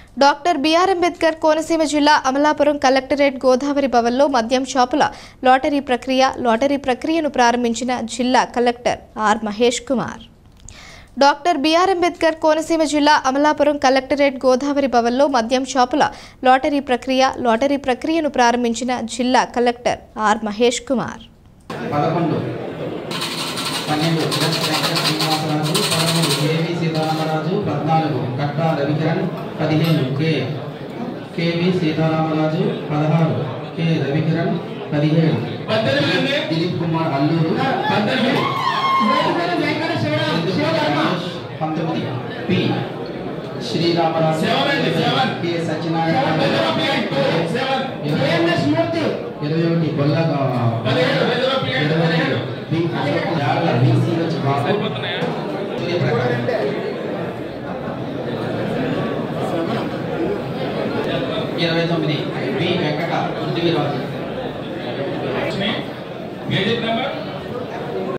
doctor B R Ambedkar Konaseema జిల్లా Amalapuram collectorate Godavari భవన్లో మద్యం షాపుల లాటరీ ప్రక్రియ లాటరీ ప్రక్రియను ప్రారంభించిన జిల్లా collector R Mahesh Kumar doctor B R Ambedkar Konaseema జిల్లా అమలాపురం కలెక్టరేట్ గోదావరి భవన్లో మద్యం షాపుల లాటరీ ప్రక్రియ లాటరీ ప్రక్రియను ప్రారంభించిన జిల్లా కలెక్టర్ ఆర్ మహేష్ కుమార్ పదకొండు పన్నెండు ఎస్ వెంకట శ్రీనివాసరాజు పదమూడు కేవి సీతారామరాజు పద్నాలుగు కట్టా రవికిరణ్ పదిహేను కె కేవి సీతారామరాజు పదహారు కె రవికిరణ్ పదిహేడు దిలీప్ కుమార్ అల్లూరు పద్దెనిమిది పంతొమ్మిది పి శ్రీరామరాజు కె సత్యనారాయణ ఇరవై ఒకటి గొల్ల ఇరవై రెండు బి యాళ్ళ బీసీహెచ్ బాబు సూర్యప్రకాష్ ఇరవై తొమ్మిది బి వెంకట ఇంటివి రాజు గేజెట్ నెంబర్